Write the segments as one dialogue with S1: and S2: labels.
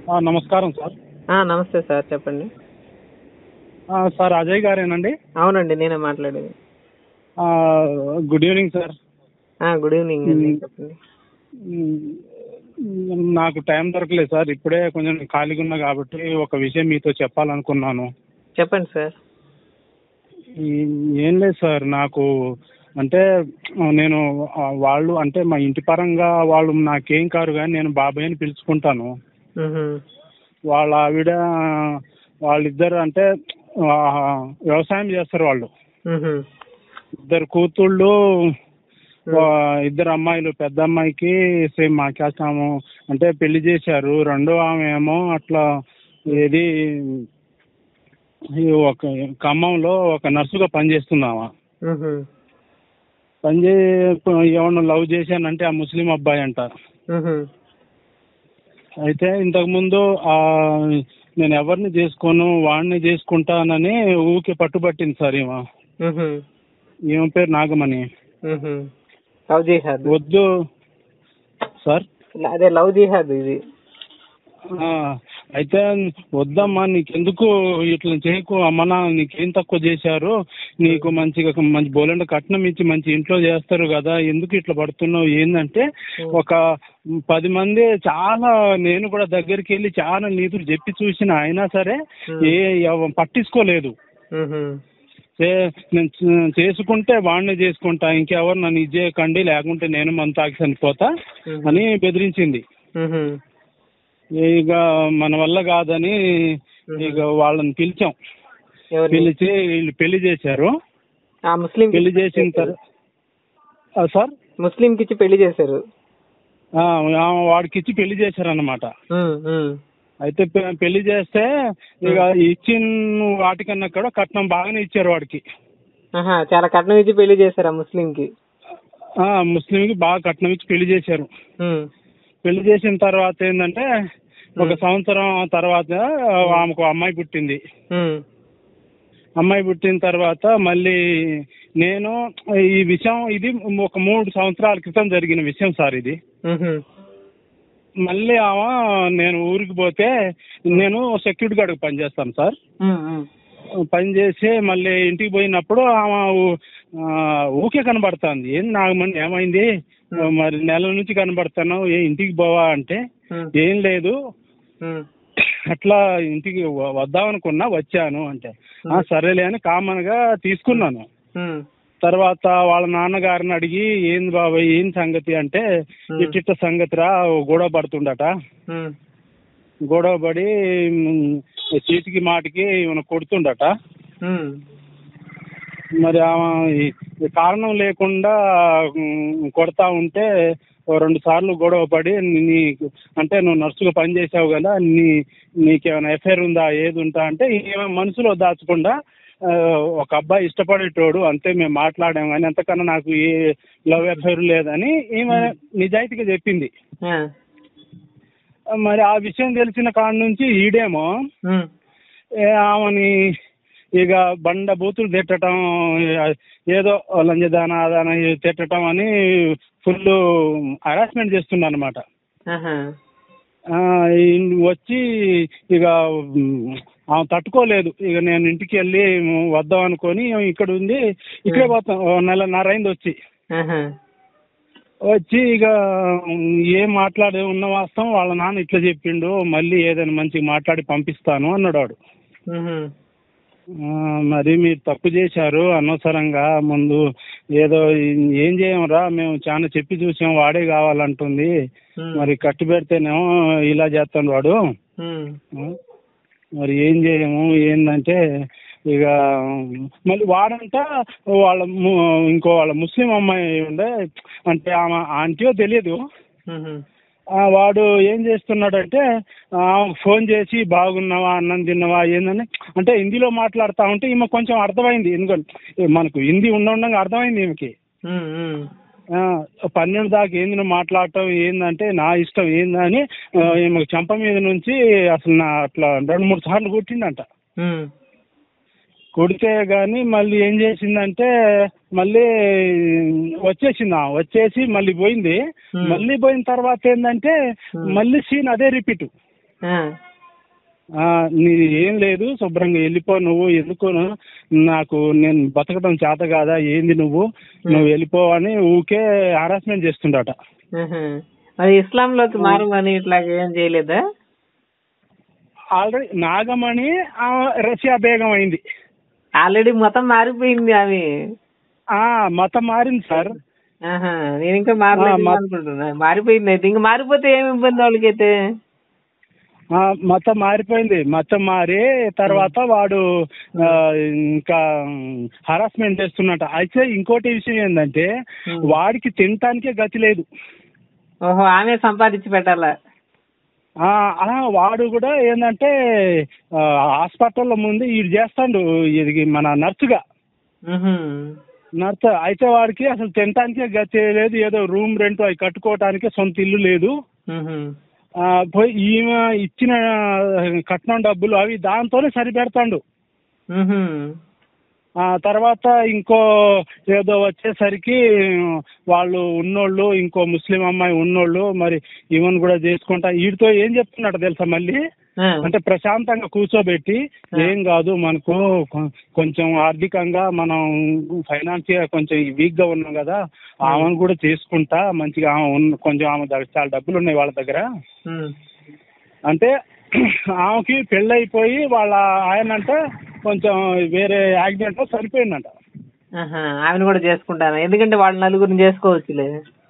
S1: ఆ, నమస్కారం సార్
S2: ఆ, నమస్తే సార్ చెప్పండి
S1: ఆ, సార్ అజయ్ గారేనండి
S2: అవునండి నేనే మాట్లాడేది
S1: ఆ, గుడ్ ఈవినింగ్ సార్
S2: ఆ, గుడ్ ఈవినింగ్ అండి
S1: మ్మ్.
S2: చెప్పండి
S1: మ్, నాకు టైం దొరకలేదు సార్ ఇప్పుడే కొంచెం ఖాళీగా ఉన్నా కాబట్టి ఒక విషయం మీతో చెప్పాలనుకున్నాను
S2: చెప్పండి సార్
S1: ఈ- ఏం లేదు సార్ నాకు అంటే నేను ఆ, వాళ్ళు అంటే మా ఇంటి పరంగా వాళ్ళు నాకేం కారు కానీ నేను బాబాయ్ అని పిలుచుకుంటాను
S2: మ్హూ.
S1: వాళ్ళ ఆవిడ వాళ్ళిద్దరు అంటే ఆ, వ్యవసాయం చేస్తారు వాళ్ళు
S2: మ్హూ.
S1: ఇద్దరు కూతుళ్ళు ఆ, ఇద్దరు అమ్మాయిలు పెద్ద అమ్మాయికి సేమ్ మా క్యాస్ట్ ఆమె అంటే పెళ్లి చేశారు రెండో ఆమె ఏమో అట్లా ఏది ఈ ఒక ఖమ్మంలో ఒక నర్సుగా పనిచేస్తున్నావా
S2: మ్హూ.
S1: పని చే ఏమన్నా లవ్ చేశానంటే ఆ ముస్లిం అబ్బాయి అంట
S2: మ్హూ.
S1: అయితే ఇంతకుముందు ఆ నేను ఎవరిని చేసుకోను వాడిని చేసుకుంటానని ఊకే పట్టుబట్టింది సార్ ఈమె
S2: మ్హూ.
S1: ఈమె పేరు నాగమణి
S2: మ్హూ. లవ్ జిహాద్
S1: వద్దు సార్
S2: అదే లవ్ జిహాద్ ఇది
S1: ఆ, అయితే వద్దమ్మా నీకెందుకు ఇట్లా చేయకు అమ్మ నాన్న నీకేం తక్కువ చేశారు నీకు మంచిగా మంచి బోలెండ కట్నం ఇచ్చి మంచి ఇంట్లో చేస్తారు కదా ఎందుకు ఇట్లా పడుతున్నావు ఏంటంటే ఒక పది మంది చాలా నేను కూడా దగ్గరికి వెళ్ళి చాలా నీతులు చెప్పి చూసిన అయినా సరే ఏ ఎవ- పట్టించుకోలేదు
S2: మ్హూ.
S1: చే- నేను చ- చేసుకుంటే వాడిని చేసుకుంటా ఇంకెవరు నన్ను ఇది చేయకండి లేకుంటే నేను మన తాకి చనిపోతా అని బెదిరించింది
S2: మ్హూ.
S1: ఇక మన వల్ల కాదని ఇక వాళ్ళని పిలిచాం
S2: ఎవరిని
S1: పిలిచి వీళ్ళు పెళ్లి చేశారు
S2: ఆ ముస్లిం
S1: పెళ్లి చేసిన తర్వాత సార్
S2: ముస్లిం కిచ్చి పెళ్లి చేశారు
S1: ఆ, ఆ, వాడికి ఇచ్చి పెళ్లి చేశారన్నమాట
S2: మ్, మ్.
S1: అయితే పె- పెళ్లి చేస్తే ఇక ఇచ్చిన వాటికన్నా కూడా కట్నం బాగానే ఇచ్చారు వాడికి
S2: ఆహా చాలా కట్నం ఇచ్చి పెళ్లి చేశారా ముస్లిం కి
S1: ఆ ముస్లింకి బాగా కట్నం ఇచ్చి పెళ్లి చేశారు
S2: మ్.
S1: పెళ్లి చేసిన తర్వాత ఏంటంటే ఒక సంవత్సరం తర్వాత ఆమెకు అమ్మాయి పుట్టింది
S2: మ్.
S1: అమ్మాయి పుట్టిన తర్వాత మళ్ళీ నేను ఈ విషయం ఇది ఒక మూడు సంవత్సరాల క్రితం జరిగిన విషయం సార్ ఇది
S2: మ్హూ.
S1: మళ్ళీ ఆమె నేను ఊరికి పోతే నేను సెక్యూరిటీ గార్డ్కి పనిచేస్తాను సార్
S2: మ్, మ్.
S1: పని చేసి మళ్ళీ ఇంటికి పోయినప్పుడు ఆమె ఊ- ఆ, ఊకే కనబడుతుంది ఏం నాగమణి ఏమైంది మరి నెల నుంచి కనబడుతున్నావు ఏ ఇంటికి పోవా అంటే
S2: మ్.
S1: ఏం లేదు
S2: మ్.
S1: అట్లా ఇంటికి వ- వద్దామనుకున్నా వచ్చాను అంటే "ఆ, సరేలే అని కామన్ గా తీసుకున్నాను
S2: మ్.
S1: తర్వాత వాళ్ళ నాన్నగారిని అడిగి ఏంది బాబాయ్ ఏం సంగతి అంటే ఇట్టిట్ట సంగతిరా గొడవ పడుతుండట
S2: మ్.
S1: గొడవ పడి మ్, చీటికి మాటికి ఈమెను కొడుతుండట
S2: మ్.
S1: మరి ఆమె ఈ- ఈ కారణం లేకుండా మ్, కొడతా ఉంటే ఓ రెండు సార్లు గొడవ పడి నీ అంటే నువ్వు నర్సుగా పని చేసావు కదా నీ నీకేమైనా ఎఫ్ఐఆర్ ఉందా ఏది ఉందా అంటే ఈమె మనసులో దాచకుండా ఆ, ఒక అబ్బాయి ఇష్టపడేటోడు అంతే మేము మాట్లాడాం కానీ అంతకన్నా నాకు ఏ లవ్ ఎఫ్ఐఆర్ లేదని ఈమె నిజాయితీగా చెప్పింది
S2: ఆ.
S1: మరి ఆ విషయం తెలిసిన కాడ నుంచి ఈడేమో
S2: మ్.
S1: ఏ ఆమెని ఇక బండ బూతులు తిట్టడం ఏదో లంజదాన అదాన తిట్టడం అని ఫుల్ హరాస్మెంట్ చేస్తున్నా అనమాట
S2: ఆహా.
S1: వచ్చి ఇక ఉమ్, ఆమె తట్టుకోలేదు ఇక నేను ఇంటికి వెళ్ళి వద్దాం అనుకొని ఇక్కడ ఉంది ఇక్కడే పోతాం ఓ నెలన్నర అయింది వచ్చి
S2: ఆహా.
S1: వచ్చి ఇక ఉమ్, ఏం మాట్లాడే ఉన్న వాస్తవం వాళ్ళ నాన్న ఇట్లా చెప్పిండు మళ్ళీ ఏదైనా మంచిగా మాట్లాడి పంపిస్తాను అన్నాడు వాడు
S2: మ్హూ.
S1: ఆ, మరి మీరు తప్పు చేశారు అనవసరంగా ముందు ఏదో ఏం చేయమురా మేము చాలా చెప్పి చూసాం వాడే కావాలంటుంది
S2: మ్.
S1: మరి కట్టి పెడితేనేమో ఇలా చేస్తాడు వాడు
S2: మ్.
S1: ఆ, మరి ఏం చేయము ఏంటంటే ఇక మళ్ళీ వాడంట వాళ్ళ ము- ఇంకో వాళ్ళ ముస్లిం అమ్మాయి ఉండే అంటే ఆమె ఆంటీయో తెలియదు
S2: మ్హూ.
S1: ఆ, వాడు ఏం చేస్తున్నాడంటే ఆ, ఫోన్ చేసి బాగున్నావా అన్నం తిన్నావా ఏందని అంటే హిందీలో మాట్లాడుతా ఉంటే ఈమె కొంచెం అర్థమైంది ఎందుకంటే మనకు హిందీ ఉండ ఉండంగా అర్థమైంది ఈమెకి
S2: మ్. మ్.
S1: ఆ, పన్నెండు దాకా ఏంది నువ్వు మాట్లాడటం ఏందంటే నా ఇష్టం ఏందని ఆ, ఈమెకు చెంప మీద నుంచి అసలు నా అట్లా రెండు మూడు సార్లు కొట్టిండంట
S2: మ్.
S1: కొడితే గాని మళ్ళీ ఏం చేసిందంటే మళ్ళీ వచ్చేసింది ఆమె. వచ్చేసి మళ్ళీ పోయింది
S2: Hmm.
S1: మళ్ళీ పోయిన తర్వాత ఏంటంటే
S2: Hmm.
S1: మళ్ళీ సీన్ అదే రిపీట్
S2: ఆ,
S1: ఆ, నీది ఏం లేదు శుభ్రంగా వెళ్ళిపో నువ్వు ఎందుకు నాకు నేను బతకడం చేత కాదా ఏంది నువ్వు నువ్వు వెళ్ళిపో అని ఊకే హరాస్మెంట్ చేస్తుండట
S2: ఆహా. మరి ఇస్లాంలోకి మారమని ఇట్లాగ ఏం చేయలేదా
S1: ఆల్రెడీ నాగమణి ఆ, రష్యా బేగం అయింది
S2: ఆల్రెడీ మొత్తం మారిపోయింది ఆమె
S1: ఆ మతం మారింది సార్
S2: ఆహా నేను ఇంకా మారలేదు
S1: ఆ, మా-
S2: అనుకుంటున్నా మారిపోయింది అయితే ఇంకా మారిపోతే ఏమి ఇబ్బంది వాళ్ళకైతే
S1: ఆ, మతం మారిపోయింది మతం మారి తర్వాత వాడు ఆ, ఇంకా హరాస్మెంట్ చేస్తున్నట అయితే ఇంకోటి విషయం ఏంటంటే
S2: Hmm.
S1: వాడికి తినటానికే గతి లేదు
S2: ఓహో ఆమె సంపాదించి పెట్టాలా
S1: ఆ, ఆ, వాడు కూడా ఏంటంటే ఆ, హాస్పిటల్లో ముందు ఇది చేస్తాడు ఇది మన నర్సుగా
S2: ఉహుం.
S1: నర్స్ అయితే వాడికి అసలు తినటానికే గతి లేదు ఏదో రూమ్ రెంట్ అవి కట్టుకోవటానికి సొంత ఇల్లు లేదు
S2: ఉహుం.
S1: ఆ, పోయి ఈమె ఇచ్చిన కట్నం డబ్బులు అవి దాంతోనే సరిపెడతాడు
S2: ఉహుం.
S1: ఆ తర్వాత ఇంకో ఏదో వచ్చేసరికి వాళ్ళు ఉన్నోళ్ళు ఇంకో ముస్లిం అమ్మాయి ఉన్నోళ్ళు మరి ఈమెను కూడా చేసుకుంటా వీడితో ఏం చెప్తున్నాడు తెలుసా మళ్ళీ
S2: ఆ.
S1: అంటే ప్రశాంతంగా కూర్చోబెట్టి ఏం కాదు మనకు కొ- కొంచెం ఆర్థికంగా మనం ఫైనాన్షియల్ కొంచెం వీక్ గా ఉన్నాం కదా ఆమెను కూడా చేసుకుంటా మంచిగా ఆమె ఉన్న కొంచెం ఆమె దగ్గర చాలా డబ్బులు ఉన్నాయి వాళ్ళ దగ్గర
S2: ఉమ్.
S1: అంటే ఆమెకి పెళ్ళైపోయి వాళ్ళ ఆయన అంటే కొంచెం వేరే యాక్సిడెంట్ లో చనిపోయిందంట
S2: ఆహా. ఆమెను కూడా చేసుకుంటాను ఎందుకంటే వాళ్ళ నలుగురిని చేసుకోవచ్చులే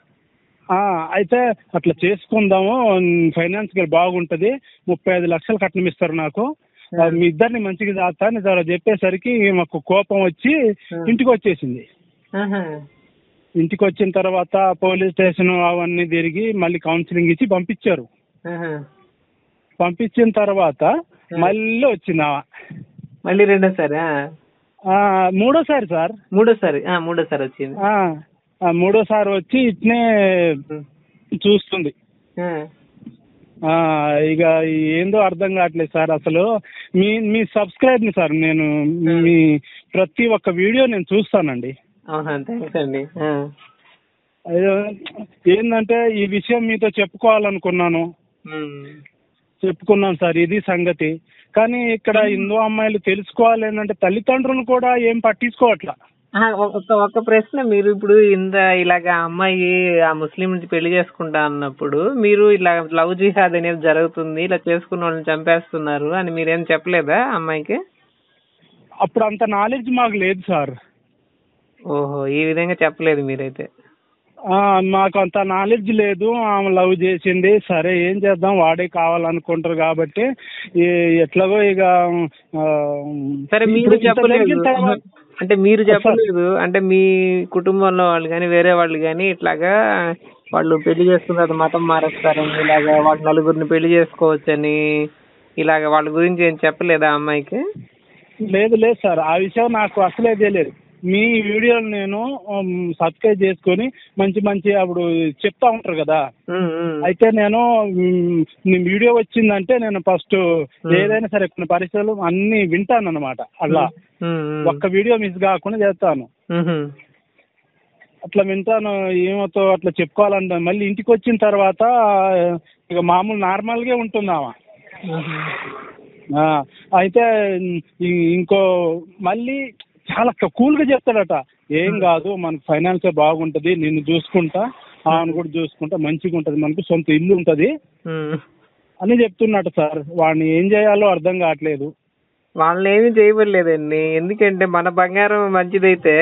S1: ఆ, అయితే అట్లా చేసుకుందాము ఫైనాన్స్ గా బాగుంటది ముప్పై ఐదు లక్షలు కట్నం ఇస్తారు నాకు ఆ, మీ ఇద్దరిని మంచిగా చేస్తా అని ఇలా చెప్పేసరికి మాకు కోపం వచ్చి ఇంటికి వచ్చేసింది
S2: ఆహా.
S1: ఇంటికి వచ్చిన తర్వాత పోలీస్ స్టేషన్ అవన్నీ తిరిగి మళ్ళీ కౌన్సిలింగ్ ఇచ్చి పంపించారు
S2: ఆహా.
S1: పంపించిన తర్వాత మళ్ళీ వచ్చింది ఆమె.
S2: మళ్ళీ రెండోసారి ఆ.
S1: ఆ, మూడోసారి సార్
S2: మూడోసారి ఆ, మూడోసారి వచ్చింది
S1: ఆ, ఆ, మూడోసారి వచ్చి ఇట్నే
S2: ఉమ్.
S1: చూస్తుంది
S2: ఆ.
S1: ఆ, ఇక ఏందో అర్థం కావట్లేదు సార్ అసలు మీ మీ సబ్స్క్రైబ్ సార్ నేను మీ ప్రతి ఒక్క వీడియో నేను చూస్తానండి
S2: అవునా థ్యాంక్స్ అండి ఆ.
S1: అయ్యో, ఏందంటే ఈ విషయం మీతో చెప్పుకోవాలనుకున్నాను
S2: ఉమ్.
S1: చెప్పుకున్నాను సార్ ఇది సంగతి కానీ ఇక్కడ హిందూ అమ్మాయిలు తెలుసుకోవాలి ఏంటంటే తల్లిదండ్రులు కూడా ఏం పట్టించుకోవట్లా
S2: ఆ, ఒక ఒక ప్రశ్న మీరు ఇప్పుడు ఇంత ఇలాగ ఆ అమ్మాయి ఆ ముస్లిం నుంచి పెళ్లి చేసుకుంటా అన్నప్పుడు మీరు ఇలా లవ్ జిహాద్ అనేది జరుగుతుంది ఇలా చేసుకున్న వాళ్ళని చంపేస్తున్నారు అని మీరేం చెప్పలేదా ఆ అమ్మాయికి
S1: అప్పుడు అంత నాలెడ్జ్ మాకు లేదు సార్
S2: ఓహో ఈ విధంగా చెప్పలేదు మీరైతే
S1: ఆ, మాకు అంత నాలెడ్జ్ లేదు ఆమె లవ్ చేసింది సరే ఏం చేద్దాం వాడే కావాలనుకుంటారు కాబట్టి ఈ ఎట్లాగో ఇక ఆ,
S2: సరే మీరు
S1: ఇప్పుడు ఇంత
S2: చెప్పలేదు
S1: జరిగిన తర్వాత-
S2: అంటే మీరు చెప్పలేదు అంటే మీ కుటుంబంలో వాళ్ళు కానీ వేరే వాళ్ళు కానీ ఇట్లాగా వాళ్ళు పెళ్లి చేసుకున్న తర్వాత మతం మారేస్తారని ఇలాగా వాళ్ళ నలుగురిని పెళ్లి చేసుకోవచ్చని ఇలాగ వాళ్ళ గురించి ఏం చెప్పలేదా ఆ అమ్మాయికి
S1: లేదు లేదు సార్ ఆ విషయం నాకు అసలే తెలియదు మీ వీడియోలు నేను సబ్స్క్రైబ్ చేసుకొని మంచి మంచి అప్పుడు చెప్తా ఉంటారు కదా
S2: ఉమ్, ఉమ్.
S1: అయితే నేను మ్, నీ వీడియో వచ్చిందంటే నేను ఫస్ట్ ఏదైనా సరే కొన్ని పరిస్థితులు అన్ని వింటాను అనమాట అలా
S2: ఉమ్, ఉమ్.
S1: ఒక్క వీడియో మిస్ కాకుండా చేస్తాను
S2: ఉహు.
S1: అట్లా వింటాను ఏమవుతో అట్లా చెప్పుకోవాలంటే మళ్ళీ ఇంటికి వచ్చిన తర్వాత ఇక మామూలు నార్మల్గా ఉంటుంది ఆమె
S2: ఉహు.
S1: ఆ, అయితే ఇ- ఇంకో మళ్ళీ చాలా కూల్ గా చెప్తాడట ఏం కాదు మనకు ఫైనాన్స్ బాగుంటది నిన్ను చూసుకుంటా ఆమెను కూడా చూసుకుంటా మంచిగా ఉంటది మనకు సొంత ఇల్లు ఉంటది
S2: ఉమ్.
S1: అని చెప్తున్నట్టు సార్ వాడిని ఏం చేయాలో అర్థం కావట్లేదు
S2: వాళ్ళని ఏమీ చేయబడలేదండి ఎందుకంటే మన బంగారం మంచిదైతే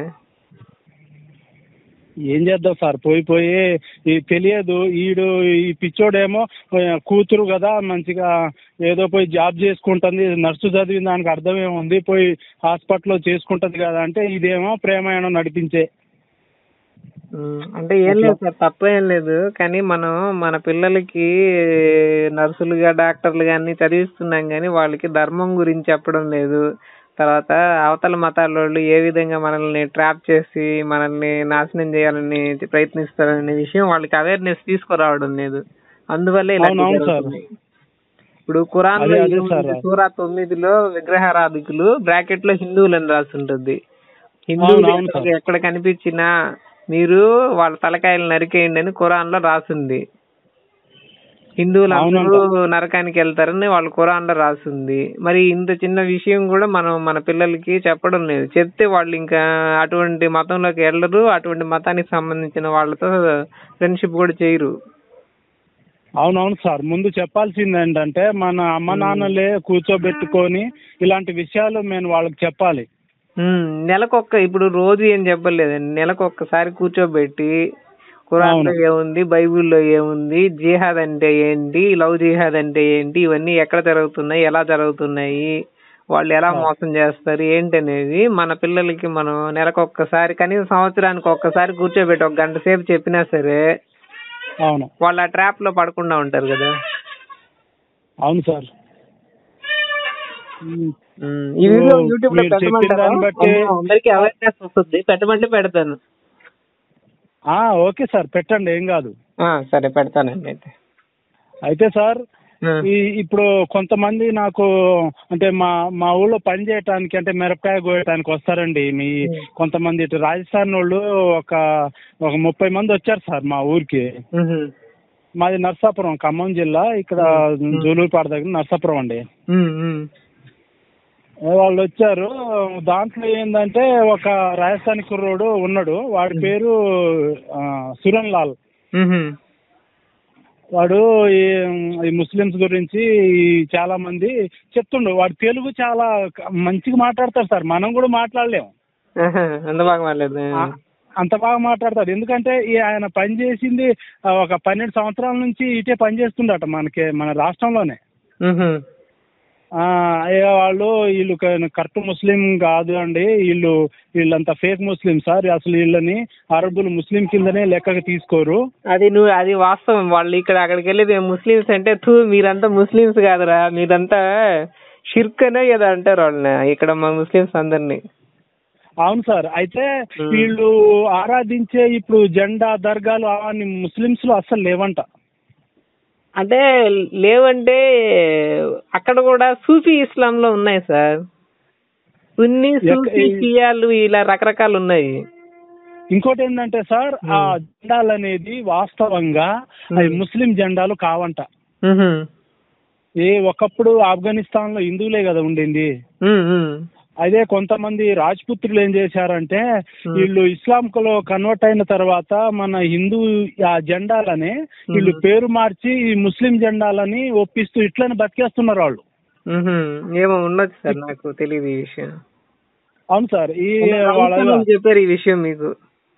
S1: ఏం చేద్దాం సార్ పోయి పోయి ఈ తెలియదు ఈడు ఈ పిచ్చోడేమో ఆ, కూతురు కదా మంచిగా ఏదో పోయి జాబ్ చేసుకుంటుంది నర్సు చదివిన దానికి అర్థం ఏముంది పోయి హాస్పిటల్లో చేసుకుంటది కదా అంటే ఇదేమో ప్రేమాయణం నడిపించే
S2: ఉమ్, అంటే ఏం లేదు సార్ తప్పేం లేదు కానీ మనం మన పిల్లలకి నర్సులుగా డాక్టర్లుగా అన్ని చదివిస్తున్నాం కానీ వాళ్ళకి ధర్మం గురించి చెప్పడం లేదు తర్వాత అవతల మతాల వాళ్ళు ఏ విధంగా మనల్ని ట్రాప్ చేసి మనల్ని నాశనం చేయాలని ప్రయత్నిస్తారనే విషయం వాళ్ళకి అవేర్నెస్ తీసుకురావడం లేదు అందువల్లే ఇలా
S1: అవునవును సార్.
S2: జరుగుతున్నాయి. ఇప్పుడు ఖురాన్ లో
S1: అదే, అదే
S2: ఏముంది?
S1: సార్.
S2: సూరా తొమ్మిదిలో విగ్రహారాధికులు బ్రాకెట్ లో హిందువులని రాసి ఉంటుంది
S1: అవును,
S2: హిందువులు
S1: అవును సార్.
S2: ఎక్కడ- ఎక్కడ కనిపించినా మీరు వాళ్ళ తలకాయలు నరికేయండి అని ఖురాన్ లో రాసింది హిందువులు అందరూ నరకానికి వెళ్తారని వాళ్ళ ఖురాన్ లో రాసింది మరి ఇంత చిన్న విషయం కూడా మనం మన పిల్లలకి చెప్పడం లేదు చెప్తే వాళ్ళు ఇంకా అటువంటి మతంలోకి వెళ్ళరు అటువంటి మతానికి సంబంధించిన వాళ్ళతో ఫ్రెండ్షిప్ కూడా చేయరు
S1: అవునవును సార్ ముందు చెప్పాల్సింది ఏంటంటే మన అమ్మ నాన్నలే కూర్చోబెట్టుకొని ఇలాంటి విషయాలు మేము వాళ్ళకి చెప్పాలి
S2: ఉమ్, నెలకొక్క ఇప్పుడు రోజు ఏం చెప్పలేదండి నెలకొక్కసారి కూర్చోబెట్టి ఖురాన్ లో ఏముంది బైబిల్లో ఏముంది జిహాద్ అంటే ఏంటి లవ్ జిహాద్ అంటే ఏంటి ఇవన్నీ ఎక్కడ జరుగుతున్నాయి ఎలా జరుగుతున్నాయి వాళ్ళు ఎలా మోసం చేస్తారు ఏంటి అనేది మన పిల్లలకి మనం నెలకొక్కసారి కనీసం సంవత్సరానికి ఒక్కసారి కూర్చోబెట్టి ఒక గంట సేపు చెప్పినా సరే
S1: అవును
S2: వాళ్ళు ఆ ట్రాప్ లో పడకుండా ఉంటారు కదా
S1: అవును సార్ ఉమ్,
S2: ఉమ్, ఈ వీడియో
S1: మీరు
S2: యూట్యూబ్ లో
S1: చెప్పిన
S2: పెట్టమంటారా
S1: దాన్ని బట్టి-
S2: అందరికి అవేర్నెస్ వస్తుంది పెట్టమంటే పెడతాను
S1: ఆ, ఓకే సార్ పెట్టండి ఏం కాదు
S2: ఆ, సరే పెడతానండి అయితే
S1: అయితే సార్
S2: ఆ,
S1: ఈ ఇప్పుడు కొంతమంది నాకు అంటే మా మా ఊళ్ళో పని చేయటానికి అంటే మిరపకాయ కోయటానికి వస్తారండి మీ కొంతమంది ఇటు రాజస్థాన్ వాళ్ళు ఒక ఒక ముప్పై మంది వచ్చారు సార్ మా ఊరికి
S2: ఉహు,
S1: మాది నర్సాపురం ఖమ్మం జిల్లా ఇక్కడ జూలూరుపాడు దగ్గర నర్సాపురం అండి
S2: ఉమ్, ఉమ్,
S1: ఏ వాళ్ళు వచ్చారు దాంట్లో ఏంటంటే ఒక రాజస్థానీ కుర్రోడు ఉన్నాడు వాడి పేరు ఆ, సురన్ లాల్
S2: ఉహు,
S1: వాడు ఈ ఈ ముస్లిమ్స్ గురించి చాలా మంది చెప్తుండు వాడు తెలుగు చాలా మంచిగా మాట్లాడతాడు సార్ మనం కూడా మాట్లాడలేము
S2: ఆహా, అంత బాగా మాట్లాడదు
S1: ఆ- అంత బాగా మాట్లాడతాడు ఎందుకంటే ఈ ఆయన పని చేసింది ఆ, ఒక పన్నెండు సంవత్సరాల నుంచి ఇటే పని చేస్తుండట మనకి మన రాష్ట్రంలోనే
S2: ఉహు,
S1: ఆ, అయ్యో వాళ్ళు వీళ్ళు కరెక్ట్ ముస్లిం కాదు అండి వీళ్ళు వీళ్ళంతా ఫేక్ ముస్లిం సార్ అసలు వీళ్ళని అరబులు ముస్లిం కిందనే లెక్కకి తీసుకోరు
S2: అది నువ్వు అది వాస్తవం వాళ్ళు ఇక్కడ అక్కడికి వెళ్ళేది ముస్లిమ్స్ అంటే తూ మీరంతా ముస్లిమ్స్ కాదురా మీరంతా షిర్క్ అనే ఏదో అంటారు వాళ్ళని ఇక్కడ మా ముస్లిమ్స్ అందరినీ
S1: అవును సార్ అయితే
S2: Hmm.
S1: వీళ్ళు ఆరాధించే ఇప్పుడు జెండా దర్గాలు అవన్నీ ముస్లిమ్స్ లో అస్సలు లేవంట
S2: అంటే లేవంటే అక్కడ కూడా సూఫీ ఇస్లాం లో ఉన్నాయి సార్ సున్నీ సూఫీ
S1: ఎక్క-
S2: షియాలు ఇలా రకరకాలు ఉన్నాయి
S1: ఇంకోటి ఏంటంటే సార్ ఆ జెండాలు అనేది వాస్తవంగా అవి ముస్లిం జెండాలు కావంట
S2: ఉహు,
S1: ఏ ఒకప్పుడు ఆఫ్ఘనిస్తాన్ లో హిందువులే కదా ఉండింది
S2: ఉమ్, ఉమ్,
S1: అదే కొంతమంది రాజ్పుత్రులు ఏం చేశారంటే వీళ్ళు ఇస్లాం లో కన్వర్ట్ అయిన తర్వాత మన హిందూ ఆ జెండాలని వీళ్ళు పేరు మార్చి ఈ ముస్లిం జెండాలని ఒప్పిస్తూ ఇట్లనే బతికేస్తున్నారు వాళ్ళు
S2: ఉహు. ఏమో ఉండొచ్చు సార్ నాకు తెలియదు ఈ విషయం
S1: అవును సార్ ఈ వాళ్ళ
S2: రాజస్థాన్ చెప్పారు ఈ విషయం మీకు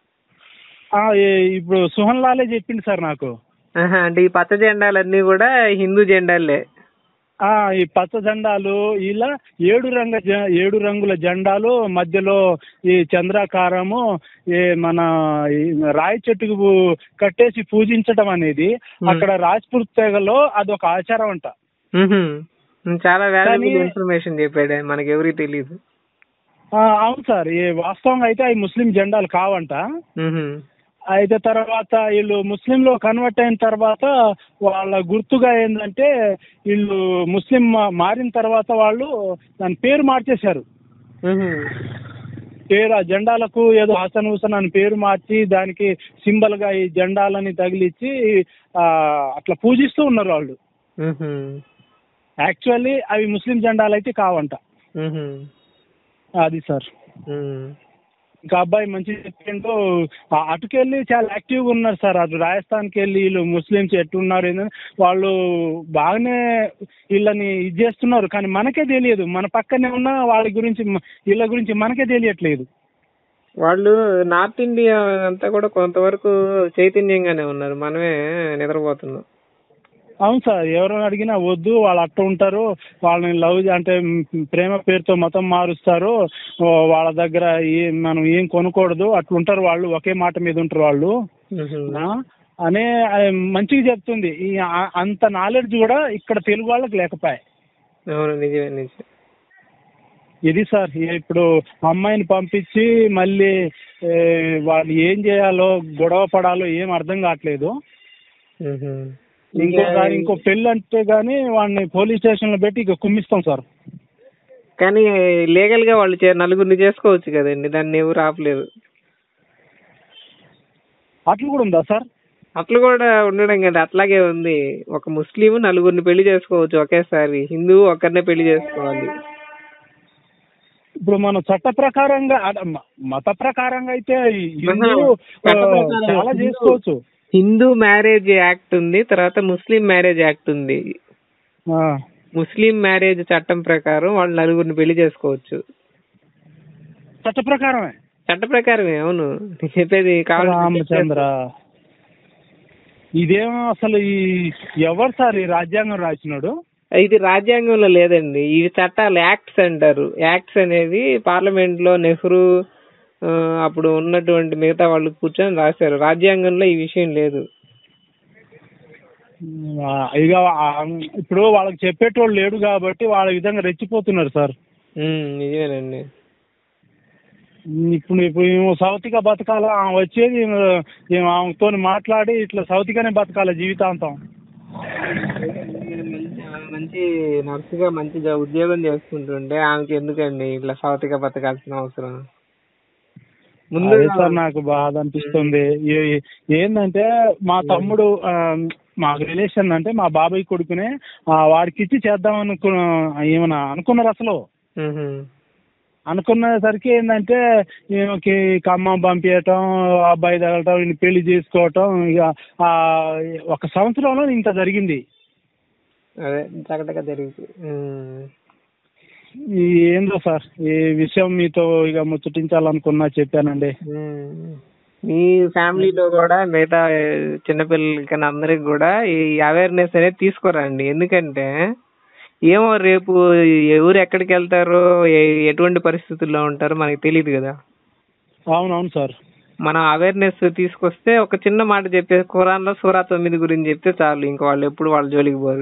S1: ఆ, ఈ- ఇప్పుడు సుహన్ లాలే చెప్పింది సార్ నాకు
S2: ఆహా, అంటే ఈ పచ్చ జెండాలన్నీ కూడా హిందూ జెండాలే
S1: ఆ ఈ పచ్చ జెండాలు ఇలా ఏడు రంగ జ- ఏడు రంగుల జెండాలు మధ్యలో ఈ చంద్రాకారము ఈ మన ఈ రాయి చెట్టుకు పూ- కట్టేసి పూజించడం అనేది అక్కడ రాజ్పూర్ తెగలో అదొక ఆచారం అంట
S2: ఉహు. చాలా వాల్యుబుల్
S1: కానీ-
S2: ఇన్ఫర్మేషన్ చెప్పాడు మనకి ఎవరికి తెలియదు
S1: ఆ, అవును సార్ ఈ వాస్తవంగా అయితే అవి ముస్లిం జెండాలు కావంట
S2: ఉహు.
S1: అయితే తర్వాత వీళ్ళు ముస్లింలో కన్వర్ట్ అయిన తర్వాత వాళ్ళ గుర్తుగా ఏంటంటే వీళ్ళు ముస్లిం మా- మారిన తర్వాత వాళ్ళు దాని పేరు మార్చేశారు
S2: ఉహు.
S1: పేరు ఆ జెండాలకు ఏదో హసన్ హుసన్ అని పేరు మార్చి దానికి సింబల్ గా ఈ జెండాలని తగిలిచ్చి ఆ, అట్లా పూజిస్తూ ఉన్నారు వాళ్ళు
S2: ఉహు.
S1: యాక్చువల్లీ అవి ముస్లిం జెండాలు అయితే కావంట
S2: ఉహు.
S1: అది సార్
S2: ఉమ్.
S1: ఇంకా అబ్బాయి మంచి చెప్పిండు ఆ అటుకెళ్ళి చాలా యాక్టివ్గా ఉన్నారు సార్ అటు రాజస్థాన్కి వెళ్ళి వీళ్ళు ముస్లిమ్స్ ఎట్టున్నారు ఏందని వాళ్ళు బాగానే వీళ్ళని ఇది చేస్తున్నారు కానీ మనకే తెలియదు మన పక్కనే ఉన్న వాళ్ళ గురించి మ- వీళ్ళ గురించి మనకే తెలియట్లేదు
S2: వాళ్ళు నార్త్ ఇండియా అంతా కూడా కొంతవరకు చైతన్యంగానే ఉన్నారు మనమే నిద్రపోతున్నాం
S1: అవును సార్ ఎవరైనా అడిగినా వద్దు వాళ్ళు అట్ట ఉంటారు వాళ్ళని లవ్ అంటే మ్, ప్రేమ పేరుతో మతం మారుస్తారు ఓ, వాళ్ళ దగ్గర ఏం మనం ఏం కొనకూడదు అట్లుంటారు వాళ్ళు ఒకే మాట మీద ఉంటారు వాళ్ళు
S2: ఉహు.
S1: ఆ, అనే ఆ, మంచిగా చెప్తుంది ఈ ఆ- అంత నాలెడ్జ్ కూడా ఇక్కడ తెలుగు వాళ్ళకి లేకపోయాయి
S2: అవును నిజమే నిజమే
S1: ఇది సార్ ఈ ఇప్పుడు అమ్మాయిని పంపించి మళ్ళీ ఏ, వాళ్ళు ఏం చేయాలో గొడవ పడాలో ఏం అర్థం కావట్లేదు
S2: ఉహు.
S1: ఇంకో దాని ఇంకో పెళ్ళి అంటే గానీ వాడిని పోలీస్ స్టేషన్ లో పెట్టి ఇక కుమ్మిస్తాం సార్
S2: కానీ లీగల్ గా వాళ్ళు చే- నలుగురిని చేసుకోవచ్చు కదండి దాన్ని ఎవరు ఆపలేదు
S1: అట్లా కూడా ఉందా సార్
S2: అట్లా కూడా ఉండడం కదా అట్లాగే ఉంది ఒక ముస్లిం నలుగురిని పెళ్లి చేసుకోవచ్చు ఒకేసారి హిందువు ఒక్కరినే పెళ్లి చేసుకోవాలి
S1: ఇప్పుడు మనం చట్ట ప్రకారంగా అడ- మ- మత ప్రకారంగా అయితే ఈ హిందూ
S2: చట్ట
S1: ఆ,
S2: ప్రకారం
S1: చాలా
S2: హిందూ-
S1: చేసుకోవచ్చు
S2: హిందూ మ్యారేజ్ యాక్ట్ ఉంది తర్వాత ముస్లిం మ్యారేజ్ యాక్ట్ ఉంది
S1: ఆ,
S2: ముస్లిం మ్యారేజ్ చట్టం ప్రకారం వాళ్ళు నలుగురిని పెళ్లి చేసుకోవచ్చు
S1: చట్ట ప్రకారమే
S2: చట్ట ప్రకారమే అవును నేను చెప్పేది కావాలి
S1: రామచంద్ర ఇదేమో అసలు ఈ ఎవరు సార్ ఈ రాజ్యాంగం రాసినాడు
S2: ఇది రాజ్యాంగంలో లేదండి ఈ చట్టాలు యాక్ట్స్ అంటారు యాక్ట్స్ అనేది పార్లమెంట్ లో నెహ్రూ ఆ, అప్పుడు ఉన్నటువంటి మిగతా వాళ్ళు కూర్చొని రాశారు రాజ్యాంగంలో ఈ విషయం లేదు
S1: ఆ, ఇక ఆ, ఇప్పుడు వాళ్ళకి చెప్పేటోళ్ళు లేడు కాబట్టి వాళ్ళ విధంగా రెచ్చిపోతున్నారు సార్
S2: ఉమ్, నిజమేనండి
S1: ఇప్పుడు ఇప్పుడు ఈమె సౌతిగా బతకాల ఆమె వచ్చేది ఈమె ఈమె ఆమెతో మాట్లాడి ఇట్లా సౌతిగానే బతకాల జీవితాంతం
S2: మంచి నర్సుగా మంచి జా- ఉద్యోగం చేసుకుంటుంటే ఆమెకి ఎందుకండి ఇట్లా సవతిగా బతకాల్సిన అవసరం ముందు
S1: అదే సార్ నాకు బాధ అనిపిస్తుంది ఏ- ఏందంటే మా తమ్ముడు ఆ, మా రిలేషన్ అంటే మా బాబాయ్ కొడుకునే ఆ, వాడికి ఇచ్చి చేద్దాం అనుకు ఏమన్నా అనుకున్నారు అసలు
S2: మ్హూ.
S1: అనుకునేసరికి ఏంటంటే ఈమెకి ఖమ్మం పంపించటం అబ్బాయి తగలటం ఈయన పెళ్లి చేసుకోవటం ఇక ఆ, ఒక సంవత్సరంలో ఇంత జరిగింది
S2: అదే చకటగా జరిగింది ఉమ్.
S1: ఈ ఏందో సార్ ఈ విషయం మీతో ఇక ముచ్చటించాలనుకున్నా చెప్పానండి
S2: ఉమ్. మీ ఫ్యామిలీలో కూడా మిగతా చిన్నపిల్లలకి అందరికి కూడా ఈ అవేర్నెస్ అనేది తీసుకురండి ఎందుకంటే ఏమో రేపు ఎవరు ఎక్కడికి వెళ్తారో ఏ- ఎటువంటి పరిస్థితుల్లో ఉంటారో మనకి తెలియదు కదా
S1: అవునవును సార్
S2: మనం అవేర్నెస్ తీసుకొస్తే ఒక చిన్న మాట చెప్పే ఖురాన్ లో సూరా తొమ్మిది గురించి చెప్తే చాలు ఇంక వాళ్ళు ఎప్పుడు వాళ్ళ జోలికి పోరు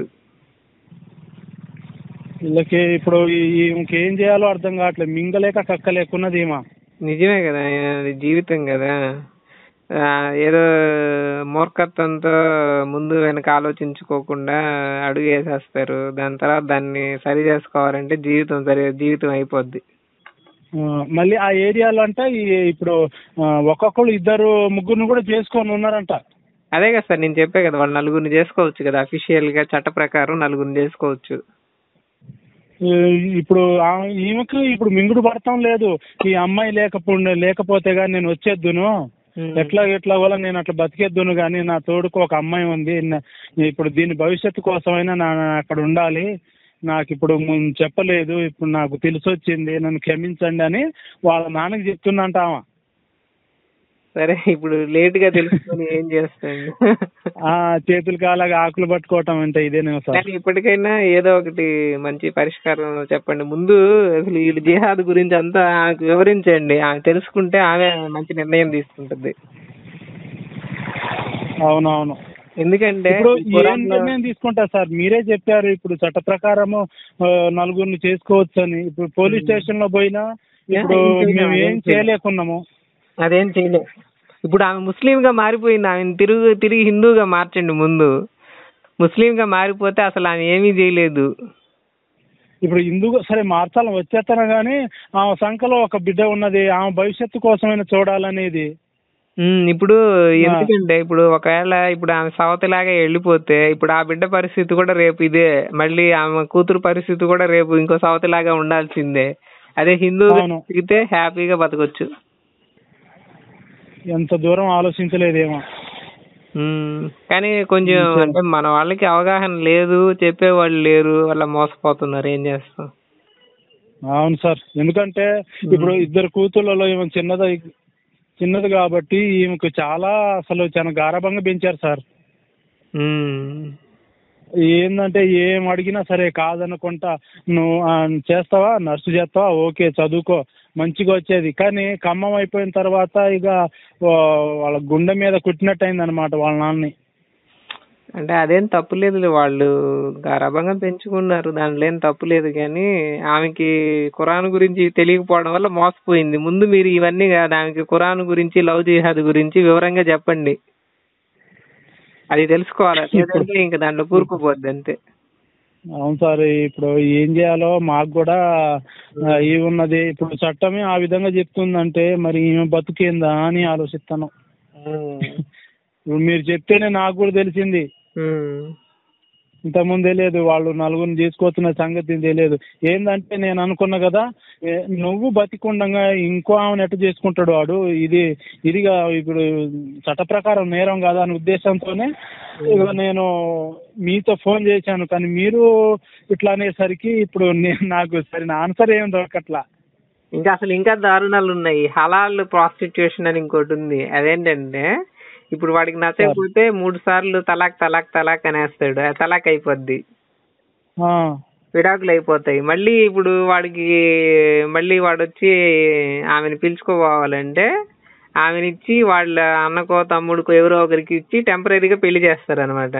S1: వీళ్ళకి ఇప్పుడు ఈ- ఇంకేం చేయాలో అర్థం కావట్లేదు మింగలేక కక్కలేకున్నది ఏమా
S2: నిజమే కదా అది జీవితం కదా ఆ, ఏదో మూర్ఖత్వంతో ముందు వెనక ఆలోచించుకోకుండా అడుగు వేసేస్తారు దాని తర్వాత దాన్ని సరి చేసుకోవాలంటే జీవితం సరి జీవితం అయిపోద్ది
S1: ఆ, మళ్ళీ ఆ ఏరియాలో అంట ఈ ఇప్పుడు ఆ, ఒక్కొక్కరు ఇద్దరు ముగ్గురిని కూడా చేసుకొని ఉన్నారంట
S2: అదే కదా సార్ నేను చెప్పే కదా వాళ్ళు నలుగురిని చేసుకోవచ్చు కదా అఫీషియల్ గా చట్ట ప్రకారం నలుగురిని చేసుకోవచ్చు
S1: ఈ, ఇప్పుడు ఆ- ఈమెకు ఇప్పుడు మింగుడు పడటం లేదు ఈ అమ్మాయి లేకపో లేకపోతే కానీ నేను వచ్చేద్దును ఎట్లా ఎట్లా వల్ల నేను అట్లా బతికేద్దును కానీ నా తోడుకు ఒక అమ్మాయి ఉంది నా- ఇప్పుడు దీని భవిష్యత్తు కోసమైనా నా నా అక్కడ ఉండాలి నాకు ఇప్పుడు ముందు చెప్పలేదు ఇప్పుడు నాకు తెలిసి వచ్చింది నన్ను క్షమించండి అని వాళ్ళ నాన్నకి చెప్తుందంట ఆమె
S2: సరే ఇప్పుడు లేట్ గా తెలుసుకొని ఏం చేస్తాండి
S1: ఆ చేతులు కాలాగా ఆకులు పట్టుకోవటం అంటే ఇదేనేమో సార్
S2: కానీ ఇప్పటికైనా ఏదో ఒకటి మంచి పరిష్కారం చెప్పండి ముందు అసలు ఈ జిహాద్ గురించి అంతా ఆమెకు వివరించండి ఆమె తెలుసుకుంటే ఆమె మంచి నిర్ణయం తీసుకుంటుంది
S1: అవునవును
S2: ఎందుకంటే
S1: ఇప్పుడు
S2: ఈ
S1: ఏం
S2: ఖురాన్లో-
S1: నిర్ణయం తీసుకుంటారు సార్ మీరే చెప్పారు ఇప్పుడు చట్ట ప్రకారము ఆ, నలుగురిని చేసుకోవచ్చు అని ఇప్పుడు పోలీస్ స్టేషన్ లో పోయినా ఇప్పుడు
S2: ఏం చేయలేం,
S1: మేము
S2: ఏం
S1: ఏం
S2: చేయలేం.
S1: చేయలేకున్నాము
S2: అదేం చేయలే ఇప్పుడు ఆమె ముస్లిం గా మారిపోయింది ఆమె తిరుగు తిరిగి హిందూగా మార్చండి ముందు ముస్లిం గా మారిపోతే అసలు ఆమె ఏమీ చేయలేదు
S1: ఇప్పుడు ఇందుకు సరే మార్చాలని వచ్చేస్తాను కానీ ఆమె సంఖలో ఒక బిడ్డ ఉన్నది ఆమె భవిష్యత్తు కోసమైనా చూడాలనేది
S2: ఉమ్, ఇప్పుడు ఎందుకంటే ఇప్పుడు ఒకవేళ ఇప్పుడు ఆమె సవతిలాగా వెళ్ళిపోతే ఇప్పుడు ఆ బిడ్డ పరిస్థితి కూడా రేపు ఇదే మళ్ళీ ఆమె కూతురు పరిస్థితి కూడా రేపు ఇంకో సవతిలాగా ఉండాల్సిందే అదే హిందూ
S1: అవును.
S2: బతికితే హ్యాపీగా బతకొచ్చు
S1: ఎంత దూరం ఆలోచించలేదేమో
S2: ఉమ్, కానీ కొంచెం అంటే మన వాళ్ళకి అవగాహన లేదు చెప్పేవాళ్ళు లేరు వాళ్ళ మోసపోతున్నారు ఏం చేస్తాం
S1: అవును సార్ ఎందుకంటే ఇప్పుడు ఇద్దరు కూతుళ్ళలో ఈమె చిన్నది చిన్నది కాబట్టి ఈమెకు చాలా అసలు చాలా గారభంగా పెంచారు సార్
S2: ఉమ్,
S1: ఏందంటే ఏం అడిగినా సరే కాదనుకుంటా నువ్వు ఆ, చేస్తావా నర్సు చేస్తావా ఓకే చదువుకో మంచిగా వచ్చేది కానీ ఖమ్మం అయిపోయిన తర్వాత ఇక ఓ, వాళ్ళ గుండె మీద కుట్టినట్టు అయింది అనమాట వాళ్ళ నాన్నని
S2: అంటే అదేం తప్పు లేదు వాళ్ళు గారాబంగా పెంచుకున్నారు దాంట్లో ఏం తప్పు లేదు కానీ ఆమెకి ఖురాన్ గురించి తెలియకపోవడం వల్ల మోసపోయింది ముందు మీరు ఇవన్నీ కాదు ఆమెకి ఖురాన్ గురించి లవ్ జిహాద్ గురించి వివరంగా చెప్పండి అది తెలుసుకోవాలి లేదంటే ఇంకా దాంట్లో కూరుకుపోద్ది అంతే
S1: అవును సార్ ఇప్పుడు ఏం చేయాలో మాకు కూడా ఆ, ఈ ఉన్నది ఇప్పుడు చట్టమే ఆ విధంగా చెప్తుందంటే మరి ఈమె బతుకేందా అని ఆలోచిస్తాను ఇప్పుడు మీరు చెప్తేనే నాకు కూడా తెలిసింది
S2: ఉమ్.
S1: ఇంతకుముందు తెలియదు వాళ్ళు నలుగురిని తీసుకొస్తున్న సంగతి తెలియదు ఏందంటే నేను అనుకున్నా కదా ఏ, నువ్వు బతికుండగా ఇంకో ఆమెను ఎట్ట చేసుకుంటాడు వాడు ఇది ఇదిగా ఇప్పుడు చట్ట ప్రకారం నేరం కదా అనే ఉద్దేశంతోనే ఇక నేను మీతో ఫోన్ చేశాను కానీ మీరు ఇట్లా అనేసరికి ఇప్పుడు నేను నాకు సరైన ఆన్సర్ ఏం దొరకట్లా
S2: ఇంకా అసలు ఇంకా దారుణాలు ఉన్నాయి హలాల్ ప్రాస్టిట్యూషన్ అని ఇంకోటి ఉంది అదేంటంటే ఇప్పుడు వాడికి నచ్చకపోతే మూడు సార్లు తలాక్ తలాక్ తలాక్ అనేస్తాడు ఆ తలాక్ అయిపోద్ది
S1: ఆ,
S2: విడాకులు అయిపోతాయి మళ్ళీ ఇప్పుడు వాడికి మళ్ళీ వాడు వచ్చి ఆమెను పిలుచుకోవాలంటే ఆమెను ఇచ్చి వాళ్ళ అన్నకో తమ్ముడికో ఎవరో ఒకరికి ఇచ్చి టెంపరీగా పెళ్లి చేస్తారనమాట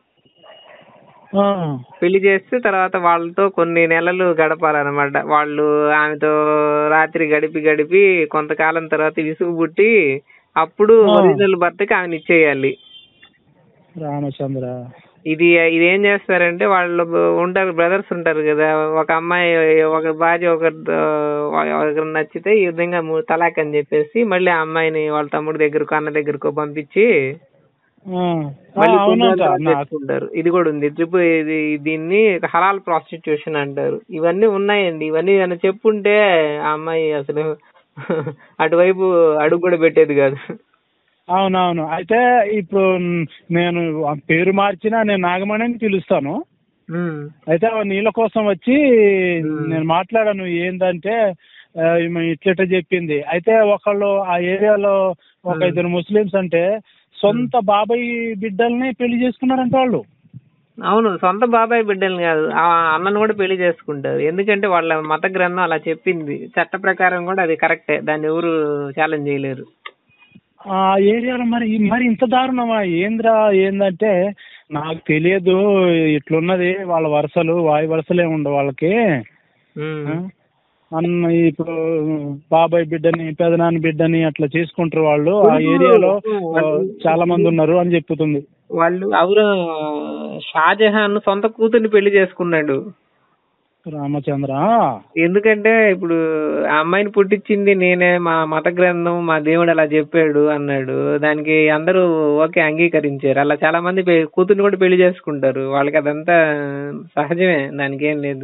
S1: ఆ,
S2: పెళ్లి చేస్తే తర్వాత వాళ్ళతో కొన్ని నెలలు గడపాలన్నమాట వాళ్ళు ఆమెతో రాత్రి గడిపి గడిపి కొంతకాలం తర్వాత విసుగు పుట్టి అప్పుడు
S1: ఆ.
S2: ఒరిజినల్ భర్తకి ఆమెను ఇచ్చేయాలి
S1: రామచంద్ర
S2: ఇది ఇది ఏం చేస్తారంటే వాళ్ళు బ- ఉంటారు బ్రదర్స్ ఉంటారు కదా ఒక అమ్మాయి ఒక భార్య ఒక ఒకరు నచ్చితే ఈ విధంగా ము- తలాక్ అని చెప్పేసి మళ్ళీ ఆ అమ్మాయిని వాళ్ళ తమ్ముడి దగ్గరకు అన్న దగ్గరకు పంపించి
S1: ఆ, ఆ,
S2: మళ్ళీ కొన్ని
S1: అవునంట
S2: రోజులు తర్వాత
S1: నాకు
S2: తెచ్చుకుంటారు ఇది కూడా ఉంది ట్రిప్ ఇది దీన్ని హలాల్ ప్రాస్టిట్యూషన్ అంటారు ఇవన్నీ ఉన్నాయండి ఇవన్నీ ఏమైనా చెప్పుంటే ఆ అమ్మాయి అసలు అటువైపు అడుగు కూడా పెట్టేది కాదు
S1: అవునవును అయితే ఇప్పుడు నేను ఆ పేరు మార్చినా నేను నాగమణి అని పిలుస్తాను
S2: ఉమ్,
S1: అయితే ఆ నీళ్ళ కోసం వచ్చి
S2: Hmm.
S1: నేను మాట్లాడాను ఏంటంటే ఆ, ఈమె ఇట్లట చెప్పింది అయితే ఒకళ్ళు ఆ ఏరియాలో ఒక
S2: Hmm.
S1: ఇద్దరు ముస్లిమ్స్ అంటే సొంత బాబాయ్ బిడ్డల్ని పెళ్లి చేసుకున్నారంట వాళ్ళు
S2: అవును సొంత బాబాయ్ బిడ్డల్ని కాదు ఆ అన్నను కూడా పెళ్లి చేసుకుంటారు ఎందుకంటే వాళ్ళ మత గ్రంథం అలా చెప్పింది చట్ట ప్రకారం కూడా అది కరెక్టే దాన్ని ఎవరు ఛాలెంజ్ చేయలేరు
S1: ఆ ఏరియాలో మరి మరి ఇంత దారుణమా ఏంద్రా ఏందంటే నాకు తెలియదు ఇట్లున్నది వాళ్ళ వరుసలు వాయు వరుసలే ఉండవు వాళ్ళకి
S2: ఉమ్.
S1: ఆ? అన్న ఇప్పుడు బాబాయ్ బిడ్డని పెదనాన్న బిడ్డని అట్లా చేసుకుంటారు వాళ్ళు ఆ ఏరియాలో ఆ, చాలా మంది ఉన్నారు అని చెప్పుతుంది
S2: వాళ్ళు ఎవరు షాజహాన్ సొంత కూతుర్ని పెళ్లి చేసుకున్నాడు
S1: రామచంద్ర
S2: ఎందుకంటే ఇప్పుడు ఆ అమ్మాయిని పుట్టించింది నేనే మా మత గ్రంథం మా దేవుడు అలా చెప్పాడు అన్నాడు దానికి అందరూ ఓకే అంగీకరించారు అలా చాలా మంది పె- కూతుర్ని కూడా పెళ్లి చేసుకుంటారు వాళ్ళకి అదంతా సహజమే దానికి ఏం లేదు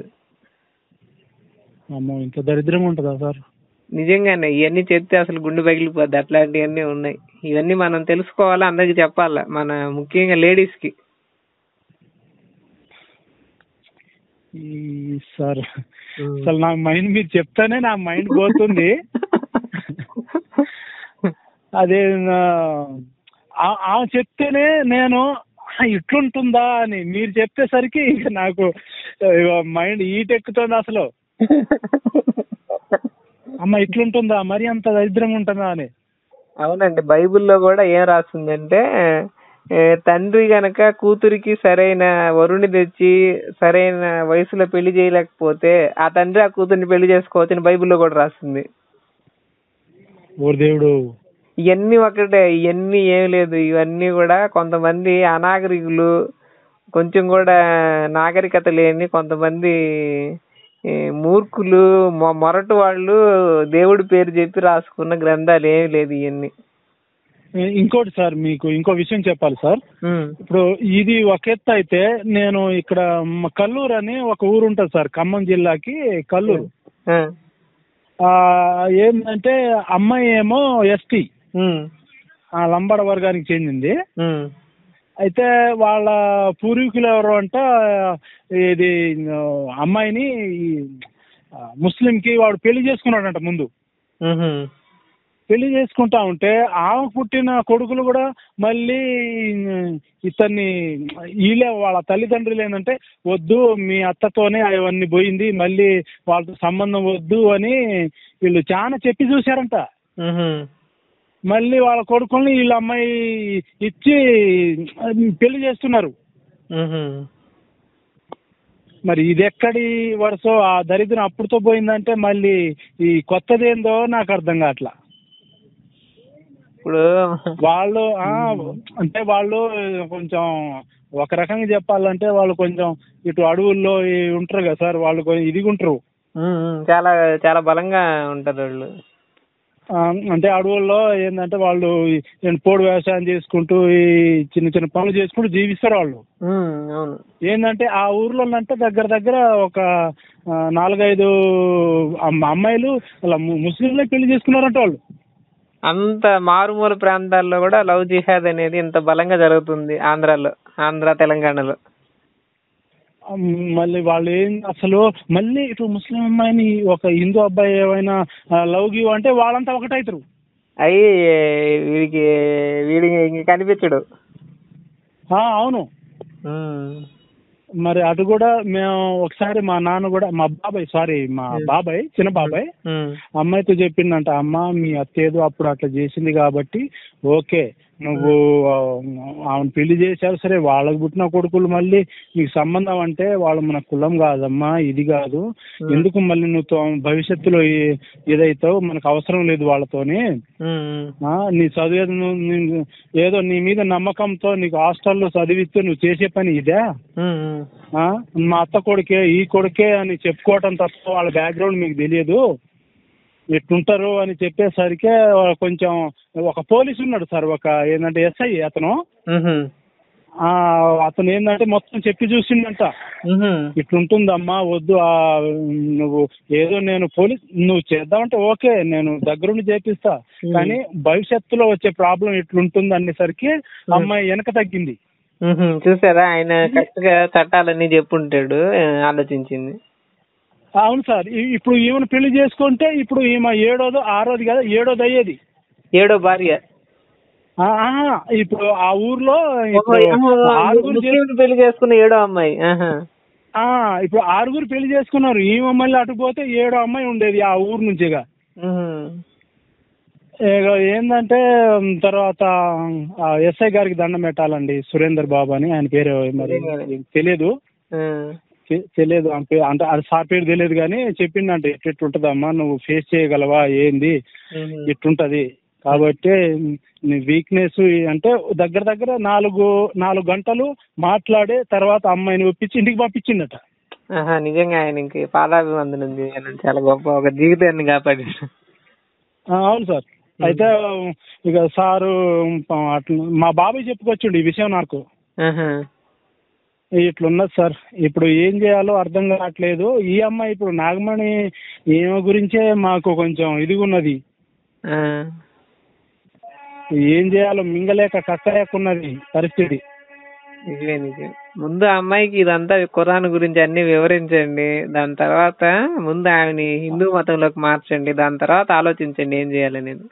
S1: అమ్మో ఇంత దరిద్రం ఉంటుందా సార్
S2: నిజంగానే ఇవన్నీ చెప్తే అసలు గుండె పగిలిపోద్ది అట్లాంటివన్నీ ఉన్నాయి ఇవన్నీ మనం తెలుసుకోవాలా అందరికి చెప్పాలా మన ముఖ్యంగా లేడీస్ కి
S1: ఈ సార్ అసలు నా మైండ్ మీరు చెప్తానే నా మైండ్ పోతుంది అదే నా- ఆ- ఆమె చెప్తేనే నేను "ఆ, ఇట్లుంటుందా అని మీరు చెప్పేసరికి ఇక నాకు మైండ్ ఈట్ ఎక్కుతుంది అసలు అమ్మ ఇట్లుంటుందా మరి అంత దరిద్రంగా ఉంటుందా అని
S2: అవునండి బైబిల్లో కూడా ఏం రాస్తుందంటే ఏ, తండ్రి గనక కూతురికి సరైన వరుణి తెచ్చి సరైన వయసులో పెళ్లి చేయలేకపోతే ఆ తండ్రి ఆ కూతుర్ని పెళ్లి చేసుకోవచ్చని బైబిల్లో కూడా రాస్తుంది
S1: ఓ దేవుడు
S2: ఇవన్నీ ఒకటే ఇవన్నీ ఏం లేదు ఇవన్నీ కూడా కొంతమంది అనాగరికులు కొంచెం కూడా నాగరికత లేని కొంతమంది ఏ, మూర్ఖులు మొ- మొరటు వాళ్ళు దేవుడి పేరు చెప్పి రాసుకున్న గ్రంథాలు ఏమి లేదు ఇవన్నీ
S1: ఇంకోటి సార్ మీకు ఇంకో విషయం చెప్పాలి సార్
S2: ఉమ్,
S1: ఇప్పుడు ఇది ఒక ఎత్తు అయితే నేను ఇక్కడ మ- కల్లూరు అని ఒక ఊరు ఉంటుంది సార్ ఖమ్మం జిల్లాకి కల్లూరు
S2: ఆ,
S1: ఆ, ఏంటంటే అమ్మాయి ఏమో ఎస్టీ
S2: ఉమ్,
S1: ఆ లంబాడ వర్గానికి చెందింది
S2: ఉమ్,
S1: అయితే వాళ్ళ పూర్వీకులు ఎవరు అంట ఇది ఆ, అమ్మాయిని ఈ, ఆ, ముస్లింకి వాడు పెళ్లి చేసుకున్నాడంట ముందు
S2: ఉహు,
S1: పెళ్లి చేసుకుంటా ఉంటే ఆమె పుట్టిన కొడుకులు కూడా మళ్ళీ ఇతన్ని వీళ్ళే వాళ్ళ తల్లిదండ్రులు ఏంటంటే వద్దు మీ అత్తతోనే అవన్నీ పోయింది మళ్ళీ వాళ్ళతో సంబంధం వద్దు అని వీళ్ళు చాలా చెప్పి చూశారంట
S2: ఉహు.
S1: మళ్ళీ వాళ్ళ కొడుకుల్ని వీళ్ళ అమ్మాయి ఇచ్చి పెళ్లి చేస్తున్నారు
S2: ఉహు.
S1: మరి ఇది ఎక్కడి వరుసో ఆ దరిద్రం అప్పుడుతో పోయిందంటే మళ్ళీ ఈ కొత్తదేందో నాకు అర్థం కావట్లా
S2: ఇప్పుడు
S1: వాళ్ళు ఆ, అంటే వాళ్ళు కొంచెం ఒక రకంగా చెప్పాలంటే వాళ్ళు కొంచెం ఇటు అడవుల్లో ఈ ఉంటారు కదా సార్ వాళ్ళు కొంచెం ఇదిగా ఉంటారు
S2: ఉమ్, ఉమ్, చాలా చాలా బలంగా ఉంటారు వాళ్ళు
S1: ఆ, అంటే అడవుల్లో ఏంటంటే వాళ్ళు ఈ పోడు వ్యవసాయం చేసుకుంటూ ఈ చిన్న చిన్న పనులు చేసుకుంటూ జీవిస్తారు వాళ్ళు
S2: ఉమ్, అవును
S1: ఏంటంటే ఆ ఊర్లో అంటే దగ్గర దగ్గర ఒక ఆ, నాలుగైదు అమ్మ- అమ్మాయిలు అలా ము- ముస్లింలే పెళ్లి చేసుకున్నారంట వాళ్ళు
S2: అంత మారుమూల ప్రాంతాల్లో కూడా లవ్ జిహాద్ అనేది ఇంత బలంగా జరుగుతుంది ఆంధ్రాలో ఆంధ్ర తెలంగాణలో
S1: ఆ, మళ్ళీ వాళ్ళు ఏం అసలు మళ్ళీ ఇటు ముస్లిం అమ్మాయిని ఒక హిందూ అబ్బాయి ఏమైనా లవ్ గివ్ అంటే వాళ్ళంతా ఒకటైతారు
S2: అయ్యి వీడికి వీడికి ఇంక కనిపించడు
S1: ఆ, అవును
S2: ఉమ్,
S1: మరి అటు కూడా మేము ఒకసారి మా నాన్న కూడా మా బాబాయ్ సారీ మా బాబాయ్ చిన్న బాబాయ్
S2: ఉమ్,
S1: అమ్మాయితో చెప్పిందంట అమ్మ మీ అత్త ఏదో అప్పుడు అట్లా చేసింది కాబట్టి ఓకే నువ్వు ఆ, ఆమెను పెళ్లి చేశారు సరే వాళ్ళకి పుట్టిన కొడుకులు మళ్ళీ నీకు సంబంధం అంటే వాళ్ళు మన కులం కాదమ్మా ఇది కాదు ఎందుకు మళ్ళీ నువ్వు తో- భవిష్యత్తులో ఏ- ఏదైతావు మనకు అవసరం లేదు వాళ్ళతోని
S2: ఉమ్, ఉమ్,
S1: ఆ, నీ చదివేది నువ్వు నీ- ఏదో నీ మీద నమ్మకంతో నీకు హాస్టల్లో చదివిస్తే నువ్వు చేసే పని ఇదే
S2: ఉమ్, ఉమ్.
S1: ఆ, మా అత్త కొడుకే ఈ కొడుకే అని చెప్పుకోవటం తప్ప వాళ్ళ బ్యాక్గ్రౌండ్ మీకు తెలియదు ఎట్టుంటారు అని చెప్పేసరికి కొంచెం ఒక పోలీస్ ఉన్నాడు సార్ ఒక ఏంటంటే ఎస్ఐ అతను
S2: ఉహుం,
S1: ఆ, అతను ఏంటంటే మొత్తం చెప్పి చూసిండంట
S2: ఉహుం,
S1: ఇట్లుంటుందమ్మా వద్దు ఆ, నువ్వు ఏదో నేను పోలీస్ నువ్వు చేద్దామంటే ఓకే నేను దగ్గరుండి చేపిస్తా కానీ భవిష్యత్తులో వచ్చే ప్రాబ్లం ఇట్లుంటుంది అనేసరికి అమ్మాయి వెనక తగ్గింది
S2: ఉహుం. చూసారా ఆయన కరెక్ట్ గా చట్టాలన్నీ చెప్పుంటాడు ఆ, ఆలోచించింది
S1: అవును సార్ ఈ- ఇప్పుడు ఈమెను పెళ్లి చేసుకుంటే ఇప్పుడు ఈమె ఏడోదో ఆరోది కదా ఏడోది అయ్యేది
S2: ఏడో భార్య
S1: ఆ, ఆహా, ఇప్పుడు ఆ ఊర్లో
S2: ఓహో,
S1: ఇప్పుడు
S2: ఏమో,
S1: ఆరుగురు చే-
S2: ముస్లింలు పెళ్లి చేసుకున్న ఏడో అమ్మాయి ఆహా.
S1: ఆ, ఇప్పుడు ఆరుగురు పెళ్లి చేసుకున్నారు ఈమె మళ్ళీ అటు పోతే ఏడో అమ్మాయి ఉండేది ఆ ఊరు నుంచిగా
S2: ఉహుం.
S1: ఇక ఏంటంటే ఉమ్, తర్వాత ఆ ఎస్ఐ గారికి దండం పెట్టాలండి సురేందర్ బాబు అని ఆయన పేరు మరి తెలియదు
S2: ఆ.
S1: తె- తెలియదు ఆ పే- అంటే అది సార్ పేరు తెలియదు కానీ చెప్పిండంటే ఎట్టుంటదమ్మా నువ్వు ఫేస్ చేయగలవా ఏంది
S2: ఉహుం.
S1: ఇట్టుంటది కాబట్టి నీ వీక్నెస్ అంటే దగ్గర దగ్గర నాలుగు నాలుగు గంటలు మాట్లాడే తర్వాత అమ్మాయిని ఒప్పించి ఇంటికి పంపించిందట
S2: ఆహా నిజంగా ఆయనకి పాదాభివందనం చేయాలి చాలా గొప్ప ఒక జీవితాన్ని కాపాడాడు
S1: ఆ, అవును సార్ అయితే ఇక సారు ప- అట్లా మా బాబాయ్ చెప్పుకొచ్చిండు ఈ విషయం నాకు
S2: ఆహా.
S1: ఇట్లున్నది సార్ ఇప్పుడు ఏం చేయాలో అర్థం కావట్లేదు ఈ అమ్మాయి ఇప్పుడు నాగమణి ఈమె గురించే మాకు కొంచెం ఇది ఉన్నది
S2: ఆ.
S1: ఏం చేయాలో మింగలేక కక్కలేకున్నది పరిస్థితి
S2: నిజమే నిజమే ముందు ఆ అమ్మాయికి ఇదంతా ఖురాన్ గురించి అన్ని వివరించండి దాని తర్వాత ముందు ఆమెని హిందూ మతంలోకి మార్చండి దాని తర్వాత ఆలోచించండి ఏం చేయాలనేది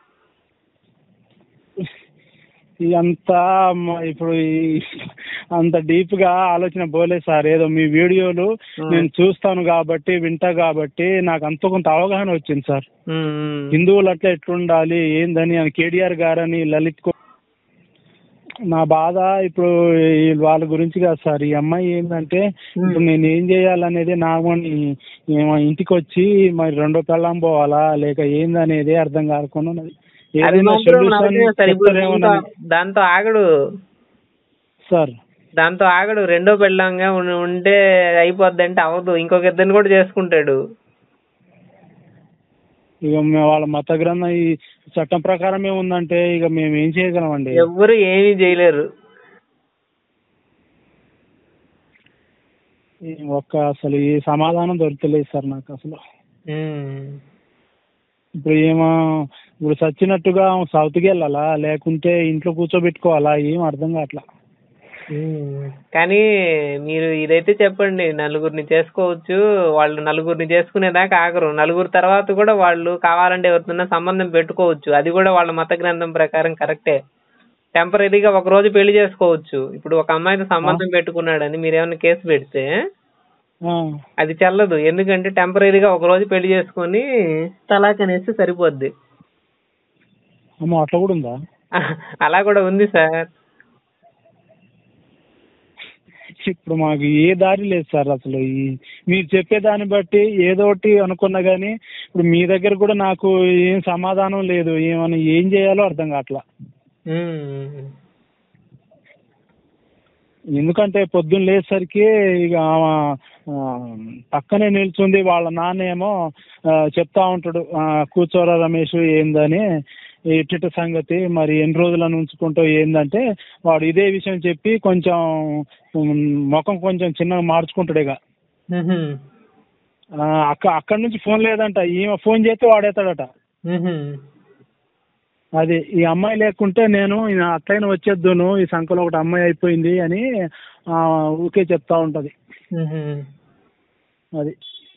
S1: ఈ అంతా మ- ఇప్పుడు ఈ అంత డీప్ గా ఆలోచన పోలే సార్ ఏదో మీ వీడియోలు నేను చూస్తాను కాబట్టి వింటా కాబట్టి నాకు అంత కొంత అవగాహన వచ్చింది సార్
S2: ఉమ్, ఉమ్.
S1: హిందువులు అట్లా ఎట్లుండాలి ఏందని అని కేటీఆర్ గారని లలిత్ కో- నా బాధ ఇప్పుడు ఈ వాళ్ళ గురించి కాదు సార్ ఈ అమ్మాయి ఏంటంటే ఇప్పుడు నేను ఏం చేయాలనేది నాగమణి ఏమో ఇంటికి వచ్చి మరి రెండో పెళ్ళం పోవాలా లేక ఏందనేది అర్థం కాకుండా ఉన్నది.
S2: అది
S1: ఏదైనా
S2: మాత్రం
S1: solution
S2: నమ్మకమే సార్ ఇప్పుడు
S1: చెప్తారేమోనని.
S2: దాంతో- దాంతో ఆగడు
S1: సార్
S2: దాంతో ఆగడు రెండో పెళ్ళంగా ఉం- ఉంటే అయిపోద్ది అంటే అవదు ఇంకొక ఇద్దరిని కూడా చేసుకుంటాడు
S1: ఇక మేము వాళ్ళ మత గ్రంథం ఈ చట్టం ప్రకారం ఏముందంటే ఇక మేము ఏం చేయగలమండి
S2: ఎవ్వరు ఏమీ చేయలేరు
S1: ఈ ఒక్క అసలు ఈ సమాధానం దొరకలేదు సార్ నాకు అసలు
S2: ఉమ్.
S1: ఇప్పుడు ఏమో ఇప్పుడు చచ్చినట్టుగా సౌత్కి వెళ్ళాలా లేకుంటే ఇంట్లో కూర్చోబెట్టుకోవాలా ఏం అర్థం కావట్లా
S2: ఉమ్. కానీ మీరు ఇదైతే చెప్పండి నలుగురిని చేసుకోవచ్చు వాళ్ళు నలుగురిని చేసుకునేదాకా ఆగరు నలుగురు తర్వాత కూడా వాళ్ళు కావాలంటే ఎవరితోన్నా సంబంధం పెట్టుకోవచ్చు అది కూడా వాళ్ళ మత గ్రంథం ప్రకారం కరెక్టే టెంపరీగా ఒక రోజు పెళ్లి చేసుకోవచ్చు ఇప్పుడు ఒక అమ్మాయితో సంబంధం పెట్టుకున్నాడని మీరు ఏమైనా కేసు పెడితే
S1: ఆ,
S2: అది చెల్లదు ఎందుకంటే టెంపరీగా ఒక రోజు పెళ్లి చేసుకొని తలాక్ అనేసి సరిపోద్ది
S1: అమ్మో అట్లా కూడా ఉందా
S2: అలా కూడా ఉంది సార్
S1: ఇప్పుడు మాకు ఏ దారి లేదు సార్ అసలు ఈ మీరు చెప్పే దాన్ని బట్టి ఏదో ఒకటి అనుకున్నా కానీ ఇప్పుడు మీ దగ్గర కూడా నాకు ఏం సమాధానం లేదు ఏమని ఏం చేయాలో అర్థం కావట్లా
S2: ఉమ్.
S1: ఎందుకంటే పొద్దున్న లేచేసరికి ఇక ఆమె, ఆ, పక్కనే నిల్చుంది వాళ్ళ నాన్న ఏమో ఆ, చెప్తా ఉంటాడు ఆ, కూర్చోరా రమేష్ ఏందని ఇట్టిట సంగతి మరి ఎన్ని రోజులను ఉంచుకుంటావు ఏందంటే వాడు ఇదే విషయం చెప్పి కొంచెం ఉమ్, ముఖం కొంచెం చిన్నగా మార్చుకుంటాడు ఇక
S2: మ్హూ.
S1: ఆ, అక్క అక్కడి నుంచి ఫోన్ లేదంట ఈమె ఫోన్ చేస్తే వాడేస్తాడట
S2: మ్హూ.
S1: అది ఈ అమ్మాయి లేకుంటే నేను ఈ అత్తయ్యను వచ్చేద్దును ఈ సంఖలో ఒకటి అమ్మాయి అయిపోయింది అని ఆ, ఊరికే చెప్తా ఉంటది
S2: మ్హూ.
S1: అది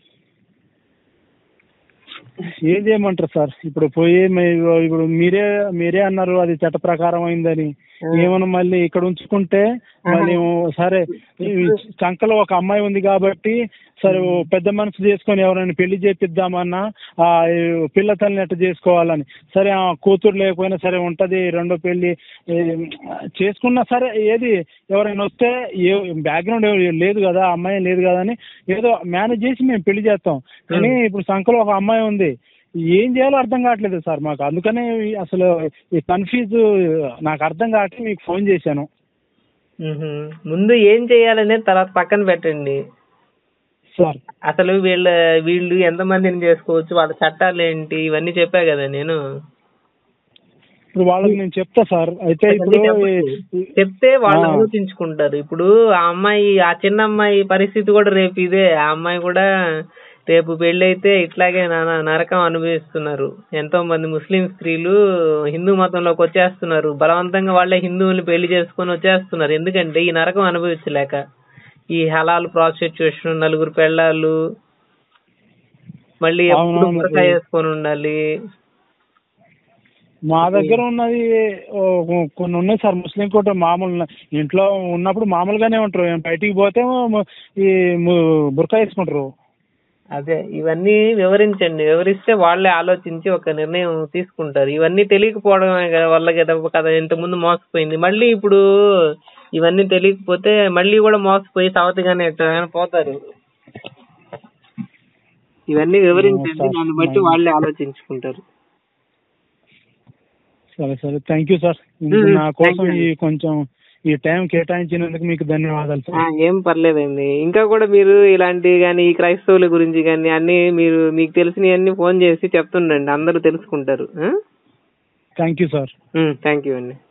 S1: ఏం చేయమంటారు సార్ ఇప్పుడు పోయి మీ- ఇప్పుడు మీరే మీరే అన్నారు అది చట్ట ప్రకారం అయిందని ఏమన్నా మళ్ళీ ఇక్కడ ఉంచుకుంటే మళ్ళీ సరే ఈ చంకలో ఒక అమ్మాయి ఉంది కాబట్టి సరే ఓ పెద్ద మనసు చేసుకొని ఎవరైనా పెళ్లి చేపిద్దామన్నా ఆ ఈ పిల్ల తల్లిని ఎట్ట చేసుకోవాలని సరే ఆ కూతురు లేకపోయినా సరే ఉంటది రెండో పెళ్లి ఏ, చేసుకున్నా సరే ఏది ఎవరైనా వస్తే ఏ బ్యాక్గ్రౌండ్ లేదు కదా అమ్మాయి లేదు కదా అని ఏదో మేనేజ్ చేసి మేము పెళ్లి చేస్తాం కానీ ఇప్పుడు సంఖలో ఒక అమ్మాయి ఉంది ఏం చేయాలో అర్థం కావట్లేదు సార్ మాకు అందుకనే ఈ- అసలు ఈ కన్ఫ్యూజ్ నాకు అర్థం కావట్లేదు మీకు ఫోన్ చేశాను
S2: మ్హూ. ముందు ఏం చేయాలనేది తర్వాత పక్కన పెట్టండి
S1: సార్
S2: అసలు వీళ్ళ వీళ్ళు ఎంతమందిని చేసుకోవచ్చు వాళ్ళ చట్టాలు ఏంటి ఇవన్నీ చెప్పా కదా నేను
S1: ఇప్పుడు వాళ్ళకి నేను చెప్తా సార్ అయితే ఇప్పుడు ఈ- ఈ-
S2: చెప్తే వాళ్ళు
S1: ఆ.
S2: ఆలోచించుకుంటారు ఇప్పుడు ఆ అమ్మాయి ఆ చిన్న అమ్మాయి పరిస్థితి కూడా రేపు ఇదే ఆ అమ్మాయి కూడా రేపు పెళ్ళైతే ఇట్లాగే నానా నరకం అనుభవిస్తున్నారు ఎంతో మంది ముస్లిం స్త్రీలు హిందూ మతంలోకి వచ్చేస్తున్నారు బలవంతంగా వాళ్ళే హిందువుల్ని పెళ్లి చేసుకొని వచ్చేస్తున్నారు ఎందుకంటే ఈ నరకం అనుభవించలేక ఈ హలాల్ ప్రాస్టిట్యూషన్ నలుగురు పెళ్ళాలు మళ్ళీ ఎప్పుడు
S1: అవునవును.
S2: బురకా వేసుకొని ఉండాలి
S1: మా దగ్గర ఉన్నది ఓ కొన్ని ఉన్నాయి సార్ ముస్లిం కోట మామూలు ఇంట్లో ఉన్నప్పుడు మామూలుగానే ఉంటారు ఏం బయటికి పోతే ము- ఈ ము- బుర్కా వేసుకుంటారు
S2: అదే ఇవన్నీ వివరించండి వివరిస్తే వాళ్ళే ఆలోచించి ఒక నిర్ణయం తీసుకుంటారు ఇవన్నీ తెలియకపోవడం వల్ల కదా కదా ఇంతకుముందు మోసపోయింది మళ్ళీ ఇప్పుడు ఇవన్నీ తెలియకపోతే మళ్ళీ కూడా మోసపోయి సవతిగానే ఎట్టగానే పోతారు ఇవన్నీ వివరించండి దాన్ని బట్టి వాళ్ళే ఆలోచించుకుంటారు
S1: సరే సరే థ్యాంక్ యూ సార్
S2: మ్మ్.
S1: నా కోసం
S2: Thank you.
S1: ఈ కొంచెం ఈ టైం కేటాయించినందుకు మీకు ధన్యవాదాలు
S2: ఆ,
S1: సార్
S2: ఏం పర్లేదండి ఇంకా కూడా మీరు ఇలాంటి కానీ ఈ క్రైస్తవుల గురించి కానీ అన్ని మీరు మీకు తెలిసినవన్నీ ఫోన్ చేసి చెప్తుండండి అందరూ తెలుసుకుంటారు
S1: thank you sir
S2: thank you అండి